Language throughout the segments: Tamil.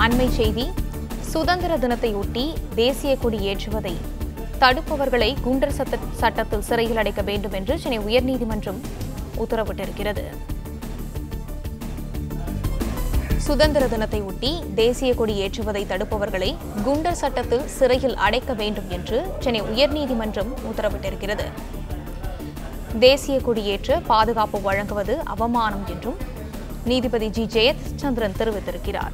அண்மை செய்தி சுதந்திர தினத்தையொட்டி தேசிய கொடி ஏற்றுவதை தடுப்பவர்களை குண்டர் சட்ட சட்டத்தில் சிறையில் அடைக்க வேண்டும் என்று சென்னை உயர்நீதிமன்றம் உத்தரவிட்டிருக்கிறது சுதந்திர தினத்தை ஒட்டி தேசிய கொடி ஏற்றுவதை தடுப்பவர்களை குண்டர் சட்டத்தில் சிறையில் அடைக்க வேண்டும் என்று சென்னை உயர்நீதிமன்றம் உத்தரவிட்டிருக்கிறது தேசிய கொடியேற்ற பாதுகாப்பு வழங்குவது அவமானம் என்றும் நீதிபதி ஜி ஜெயத் சந்திரன் தெரிவித்திருக்கிறார்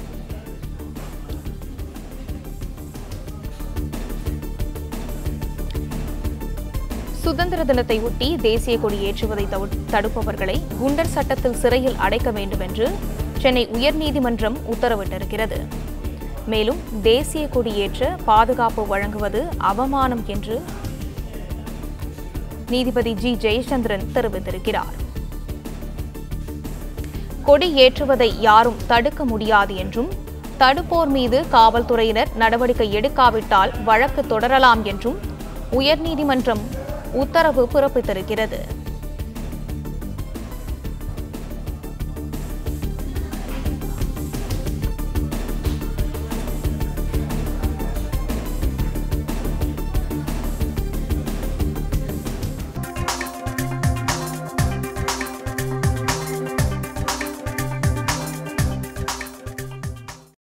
சுதந்திர தினத்தை ஒட்டி தேசிய கொடி ஏற்றுவதை தவு- தடுப்பவர்களை குண்டர் சட்டத்தில் சிறையில் அடைக்க வேண்டும் என்று சென்னை உயர்நீதிமன்றம் உத்தரவிட்டிருக்கிறது மேலும் தேசிய கொடி ஏற்ற பாதுகாப்பு வழங்குவது அவமானம் என்று நீதிபதி ஜி ஜெயச்சந்திரன் தெரிவித்திருக்கிறார் கொடி ஏற்றுவதை யாரும் தடுக்க முடியாது என்றும் தடுப்போர் மீது காவல்துறையினர் நடவடிக்கை எடுக்காவிட்டால் வழக்கு தொடரலாம் என்றும் உயர்நீதிமன்றம் உத்தரவு பிறப்பித்திருக்கிறது